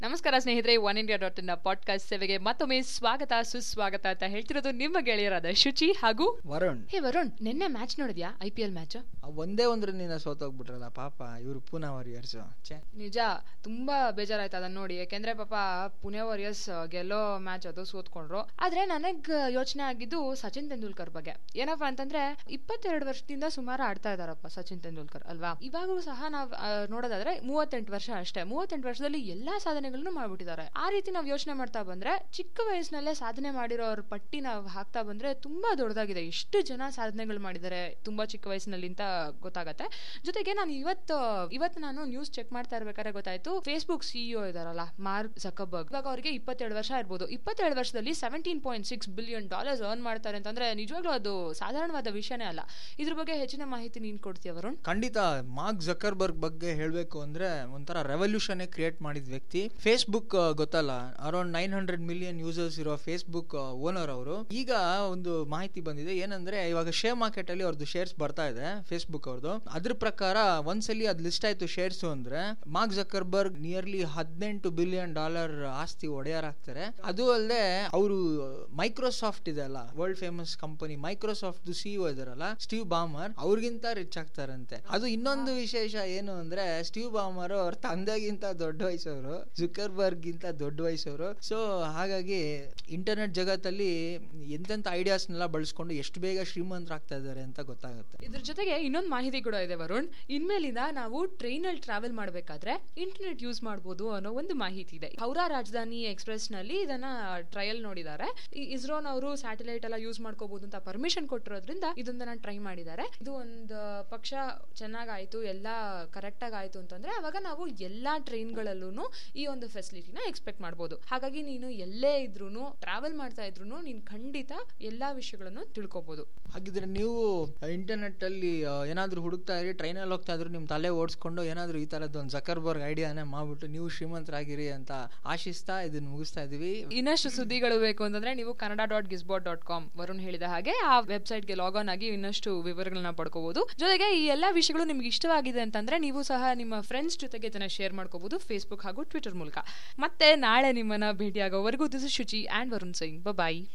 ನಮಸ್ಕಾರ ಸ್ನೇಹಿತರೆ one India dot in podcast ಸೇವೆಗೆ ಮತ್ತೊಮ್ಮೆ ಸ್ವಾಗತ ಸುಸ್ವಾಗತ ಅಂತ ಹೇಳ್ತಿರೋದು ನಿಮ್ಮ ಗೆಳೆಯರಾದ ಶುಚಿ ಹಾಗೂ ವರುಣ್ ಹೇ ವರುಣ್ ನಿನ್ನೆ ಮ್ಯಾಚ್ ನೋಡಿದ್ಯಾ ಐ ಪಿ ಎಲ್ ಮ್ಯಾಚ್ ಆ ಒಂದೇ ಒಂದ್ರ ನೀನ ಸೋತೋಗ್ಬಿಟ್ರಲ್ಲ ಪಾಪ ಇವ್ರು ಪೂನಾ ವಾರಿಯರ್ಸ್ ಛೇ ನಿಜ ತುಂಬಾ ಬೇಜಾರಾಯ್ತು ಅದನ್ನ ನೋಡಿ ಯಾಕೆಂದ್ರೆ ಪಾಪ ಪುಣೆ ವಾರಿಯರ್ಸ್ ಗೆಲ್ಲೋ ಮ್ಯಾಚ್ ಅದು ಸೋತ್ಕೊಂಡ್ರು ಆದ್ರೆ ನನಗ್ ಯೋಚನೆ ಆಗಿದ್ದು ಸಚಿನ್ ತೆಂಡೂಲ್ಕರ್ ಬಗ್ಗೆ ಏನಪ್ಪಾ ಅಂತಂದ್ರೆ ಇಪ್ಪತ್ತೆರಡು ವರ್ಷದಿಂದ ಸುಮಾರು ಆಡ್ತಾ ಇದಾರಪ್ಪ ಸಚಿನ್ ತೆಂಡೂಲ್ಕರ್ ಅಲ್ವಾ ಇವಾಗೂ ಸಹ ನಾವ್ ಆ, ನೋಡೋದಾದ್ರೆ ಮೂವತ್ತೆಂಟು ವರ್ಷ ಅಷ್ಟೇ ಮೂವತ್ತೆಂಟು ವರ್ಷದಲ್ಲಿ ಎಲ್ಲಾ ಸಾಧನೆಗಳನ್ನು ಮಾಡ್ಬಿಟ್ಟಿದ್ದಾರೆ ಆ ರೀತಿ ನಾವ್ ಯೋಚನೆ ಮಾಡ್ತಾ ಬಂದ್ರೆ ಚಿಕ್ಕ ವಯಸ್ಸಿನಲ್ಲೇ ಸಾಧನೆ ಮಾಡಿರೋರ್ ಪಟ್ಟಿ ನಾವ್ ಹಾಕ್ತಾ ಬಂದ್ರೆ ತುಂಬಾ ದೊಡ್ಡದಾಗಿದೆ ಎಷ್ಟು ಜನ ಸಾಧನೆಗಳು ಮಾಡಿದ್ದಾರೆ ತುಂಬಾ ಚಿಕ್ಕ ವಯಸ್ಸಿನಲ್ಲಿ ಅಂತ ಗೊತ್ತಾಗತ್ತೆ ಜೊತೆಗೆ ನಾನು ಇವತ್ತು ಇವತ್ತು ನಾನು ನ್ಯೂಸ್ ಚೆಕ್ ಮಾಡ್ತಾ ಇರ್ಬೇಕಾದ್ರೆ ಗೊತ್ತಾಯ್ತು ಫೇಸ್ಬುಕ್ ಸಿಇಒ ಇದಾರಲ್ಲ ಮಾರ್ಕ್ ಜಕಬರ್ಗ್ ಇವಾಗ ಅವರಿಗೆ ಇಪ್ಪತ್ತೇಳು ವರ್ಷ ಇರ್ಬೋದು ಇಪ್ಪತ್ತೇಳು ವರ್ಷದಲ್ಲಿ seventeen point six billion dollars earn ಮಾಡ್ತಾರೆ ಅಂತಂದ್ರೆ ನಿಜವಾಗ್ಲೂ ಅದು ಸಾಧಾರಣವಾದ ವಿಷಯನೇ ಅಲ್ಲ ಇದ್ರ ಬಗ್ಗೆ ಹೆಚ್ಚಿನ ಮಾಹಿತಿ ನೀನ್ ಕೊಡ್ತೀಯ ವರುಣ್ ಖಂಡಿತ ಮಾರ್ಕ್ ಜಕರ್ಬರ್ಗ್ ಬಗ್ಗೆ ಹೇಳಬೇಕು ಅಂದ್ರೆ ಒಂಥರ ರೆವಲ್ಯೂಷನ್ ಕ್ರಿಯೇಟ್ ಮಾಡಿದ ವ್ಯಕ್ತಿ ಫೇಸ್ಬುಕ್ ಗೊತ್ತಲ್ಲ around nine hundred million users ಇರೋ ಫೇಸ್ಬುಕ್ ಓನರ್ ಅವರು ಈಗ ಒಂದು ಮಾಹಿತಿ ಬಂದಿದೆ ಏನಂದ್ರೆ ಇವಾಗ ಶೇರ್ ಮಾರ್ಕೆಟ್ ಅಲ್ಲಿ ಅವ್ರದ್ದು ಶೇರ್ಸ್ ಬರ್ತಾ ಇದೆ ಫೇಸ್ಬುಕ್ ಅವ್ರದ್ದು ಅದ್ರ ಪ್ರಕಾರ ಒಂದ್ಸಲಿ ಅದ್ ಲಿಸ್ಟ್ ಆಯ್ತು ಶೇರ್ಸ್ ಅಂದ್ರೆ ಮಾರ್ಕ್ ಜಕರ್ಬರ್ಗ್ ನಿಯರ್ಲಿ ಹದಿನೆಂಟು ಬಿಲಿಯನ್ ಡಾಲರ್ ಆಸ್ತಿ ಒಡೆಯರಾಗ್ತಾರೆ ಅದು ಅಲ್ಲದೆ ಅವರು ಮೈಕ್ರೋಸಾಫ್ಟ್ ಇದೆ ಅಲ್ಲ world famous company Microsoft CEO ಇದಾರಲ್ಲ ಸ್ಟೀವ್ ಬಾಮರ್ ಅವ್ರಿಗಿಂತ ರಿಚ್ ಆಗ್ತಾರಂತೆ ಅದು ಇನ್ನೊಂದು ವಿಶೇಷ ಏನು ಅಂದ್ರೆ ಸ್ಟೀವ್ ಬಾಮರ್ ಅವ್ರ ತಂದೆಗಿಂತ ದೊಡ್ಡ ವಯಸ್ಸವರು ಜುಕರ್ಬರ್ಗ್ ಗಿಂತ ದೊಡ್ಡ ವಯಸ್ಸವರು ಸೊ ಹಾಗಾಗಿ ಇಂಟರ್ನೆಟ್ ಜಗತ್ತಲ್ಲಿ ಎಂತೆಂತ ಐಡಿಯಾಸ್ನೆಲ್ಲ ಬಳಸ್ಕೊಂಡು ಎಷ್ಟು ಬೇಗ ಶ್ರೀಮಂತರಾಗ್ತಾ ಇದ್ದಾರೆ ಅಂತ ಗೊತ್ತಾಗುತ್ತೆ ಇದ್ರ ಜೊತೆಗೆ ಇನ್ನೊಂದು ಮಾಹಿತಿ ಕೂಡ ಇದೆ ವರುಣ್ ಇನ್ಮೇಲಿಂದ ನಾವು ಟ್ರೈನ್ ಅಲ್ಲಿ ಟ್ರಾವೆಲ್ ಮಾಡಬೇಕಾದ್ರೆ ಇಂಟರ್ನೆಟ್ ಯೂಸ್ ಮಾಡಬಹುದು ಅನ್ನೋ ಒಂದು ಮಾಹಿತಿ ಇದೆ ಹೌರಾ ರಾಜಧಾನಿ ಎಕ್ಸ್ಪ್ರೆಸ್ ನಲ್ಲಿ ಇದನ್ನ ಟ್ರಯಲ್ ನೋಡಿದ್ದಾರೆ ಇಸ್ರೋನವರು ಸ್ಯಾಟಲೈಟ್ ಎಲ್ಲ ಯೂಸ್ ಮಾಡ್ಕೋಬಹುದು ಅಂತ ಪರ್ಮಿಷನ್ ಕೊಟ್ಟಿರೋದ್ರಿಂದ ಇದೊಂದನ್ನ ಟ್ರೈ ಮಾಡಿದ್ದಾರೆ ಇದು ಒಂದು ಪಕ್ಷ ಚೆನ್ನಾಗಾಯ್ತು ಎಲ್ಲ ಕರೆಕ್ಟ್ ಆಗಿ ಆಯ್ತು ಅಂತಂದ್ರೆ ಅವಾಗ ನಾವು ಎಲ್ಲಾ ಟ್ರೈನ್ಗಳಲ್ಲೂ ಈ ಒಂದು ಫೆಸಿಲಿಟಿನ ಎಕ್ಸ್ಪೆಕ್ಟ್ ಮಾಡಬಹುದು ಹಾಗಾಗಿ ನೀನು ಎಲ್ಲೇ ಇದ್ರೂನು ಟ್ರಾವೆಲ್ ಮಾಡ್ತಾ ಇದ್ರೂನು ನೀನ್ ಖಂಡಿತ ಎಲ್ಲಾ ವಿಷಯಗಳನ್ನು ತಿಳ್ಕೊಬಹುದು ಹಾಗಿದ್ರೆ ನೀವು ಇಂಟರ್ನೆಟ್ ಅಲ್ಲಿ ಆ, ಏನಾದ್ರೂ ಹುಡುಕ್ತಾ ಇರಿ ಟ್ರೈನಲ್ಲಿ ಹೋಗ್ತಾ ಇದ್ರು ನಿಮ್ ತಲೆ ಓಡಿಸ್ಕೊಂಡು ಏನಾದ್ರೂ ಈ ತರದ್ದು ಒಂದು ಜಕರ್ಬರ್ಗ್ ಐಡಿಯಾನೇ ಮಾಡ್ಬಿಟ್ಟು ನೀವು ಶ್ರೀಮಂತರಾಗಿರಿ ಅಂತ ಆಶಿಸ್ತಾ ಇದನ್ನ ಮುಗಿಸ್ತಾ ಇದೀವಿ ಇನ್ನಷ್ಟು ಸುದ್ದಿಗಳು ಬೇಕು ಅಂತಂದ್ರೆ ನೀವು Kannada dot Gizbot dot com Varun ಹೇಳಿದ ಹಾಗೆ ಆ ವೆಬ್ಸೈಟ್ ಗೆ ಲಾಗ್ ಆನ್ ಆಗಿ ಇನ್ನಷ್ಟು ವಿವರಗಳನ್ನ ಪಡ್ಕೋಬಹುದು ಜೊತೆಗೆ ಈ ಎಲ್ಲಾ ವಿಷಯಗಳು ನಿಮ್ಗೆ ಇಷ್ಟವಾಗಿದೆ ಅಂತಂದ್ರೆ ನೀವು ಸಹ ನಿಮ್ಮ ಫ್ರೆಂಡ್ಸ್ ಜೊತೆಗೆ ಇದನ್ನ ಶೇರ್ ಮಾಡ್ಕೋಬಹುದು ಫೇಸ್ಬುಕ್ ಹಾಗೂ ಟ್ವಿಟರ್ ಮೂಲಕ ಮತ್ತೆ ನಾಳೆ ನಿಮ್ಮನ್ನ ಭೇಟಿಯಾಗೋವರೆಗೂ this Shuchi and Varun Singh bye